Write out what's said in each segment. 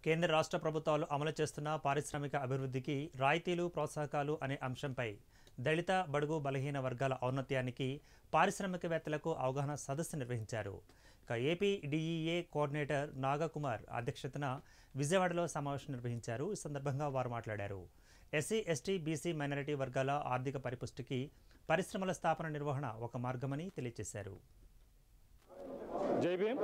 కేంద్ర రాష్ట్ర ప్రభుత్వాలు అమలు చేస్తున్న పారిశ్రామిక అభివృద్ధికి రాయితీలు ప్రోత్సాహకాలు అనే అంశంపై దళిత బడుగు బలహీన వర్గాల ఔన్నత్యానికి పారిశ్రామికవేత్తలకు అవగాహన సదస్సు నిర్వహించారు ఇక ఏపీ డిఈఏ కోఆర్డినేటర్ నాగకుమార్ అధ్యక్షతన విజయవాడలో సమావేశం నిర్వహించారు ఈ సందర్భంగా వారు మాట్లాడారు ఎస్సీ ఎస్టీ బీసీ మైనారిటీ వర్గాల ఆర్థిక పరిపుష్టికి పరిశ్రమల స్థాపన నిర్వహణ ఒక మార్గమని తెలియజేశారు జై భీమ్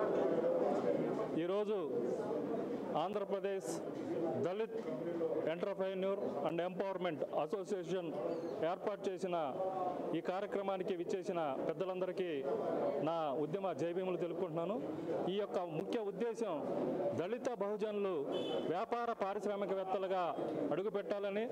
ఈరోజు Andhra Pradesh Dalit entrepreneur and empowerment association ఏర్పాటు చేసిన ఈ కార్యక్రమానికి విచ్చేసిన పెద్దలందరికీ నా ఉద్యమ జైభీములు తెలుపుకుంటున్నాను ఈ యొక్క ముఖ్య ఉద్దేశం దళిత బహుజనులు వ్యాపార పారిశ్రామికవేత్తలుగా అడుగుపెట్టాలని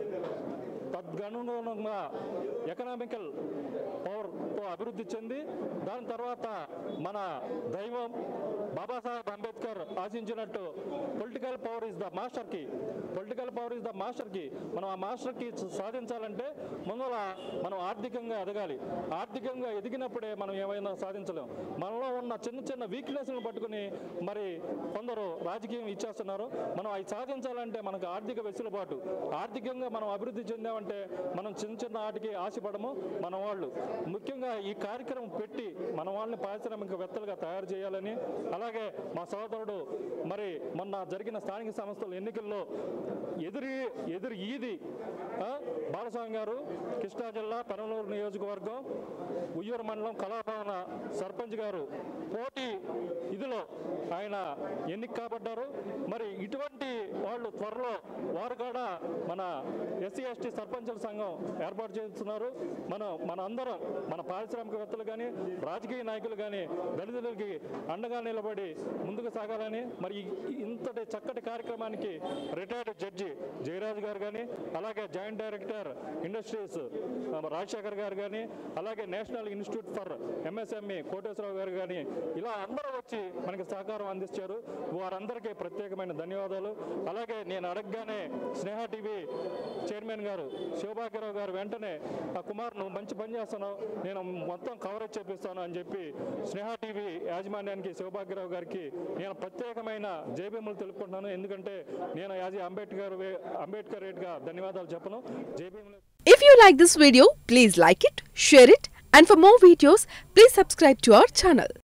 తద్గనుగుణంగా ఎకనామికల్ పవర్తో అభివృద్ధి చెంది దాని తర్వాత మన దైవం బాబాసాహెబ్ అంబేద్కర్ ఆశించినట్టు political power is the master key political power is the master key మనం ఆ మాస్టర్ కి సాధించాలంటే ముందర మనం ఆర్థికంగా ఎదగాలి ఆర్థికంగా ఎదిగినప్పుడే మనం ఏమైనా సాధించలేం మనలో ఉన్న చిన్న చిన్న వీక్నెస్లను పట్టుకుని మరి కొందరు రాజకీయం ఇచ్చేస్తున్నారు మనం అవి సాధించాలంటే మనకు ఆర్థిక వెసులుబాటు ఆర్థికంగా మనం అభివృద్ధి చెందామంటే మనం చిన్న చిన్న వాటికి ఆశపడము మన వాళ్ళు ముఖ్యంగా ఈ కార్యక్రమం పెట్టి మన వాళ్ళని పారిశ్రామికవేత్తలుగా తయారు చేయాలని అలాగే మా సోదరుడు మరి మొన్న జరిగిన స్థానిక సంస్థల ఎన్నికల్లో ఎదురు ఎదురు ఈది ఆ, బాలస్వామి గారు కృష్ణా జిల్లా పెనమలూరు నియోజకవర్గం ఉయ్యూరు మండలం కళాభవన సర్పంచ్ గారు పోటీ ఇదిలో ఆయన ఎన్నిక కాబడ్డారు మరి ఇటువంటి వాళ్ళు త్వరలో వారు కూడా మన ఎస్సీ ఎస్టీ సర్పంచుల సంఘం ఏర్పాటు చేస్తున్నారు మనం మన అందరం మన పారిశ్రామికవేత్తలు కానీ రాజకీయ నాయకులు కానీ దళితులకి అండగా నిలబడి ముందుకు సాగాలని మరి ఈ- ఇంతటి చక్కటి కార్యక్రమానికి రిటైర్డ్ జడ్జి జయరాజు గారు కానీ అలాగే జాయింట్ డైరెక్టర్ ఇండస్ట్రీస్ ఆ, రాజశేఖర్ గారు కానీ అలాగే national institute for MSME Koteswararao గారు కానీ ఇలా అందరూ వచ్చి మనకి సహకారం అందించారు వారందరికీ ప్రత్యేకమైన ధన్యవాదాలు అలాగే నేను అడగగానే స్నేహ టీవీ చైర్మన్ గారు శివభాగ్యరావు గారు వెంటనే ఆ కుమార్ నువ్వు మంచి పని చేస్తున్నావు నేను మొత్తం కవరేజ్ చేపిస్తాను అని చెప్పి స్నేహ టీవీ యాజమాన్యానికి శివభాగ్యరావు గారికి నేను ప్రత్యేకమైన జైభీములు తెలుపుకుంటున్నాను ఎందుకంటే నేను యాజ్ ఏ అంబేద్కర్ వే- అంబేద్కర్ రేట్గా ధన్యవాదాలు చెప్పను జైభీములు If you like this video, please like it, share it, and for more videos, please subscribe to our channel.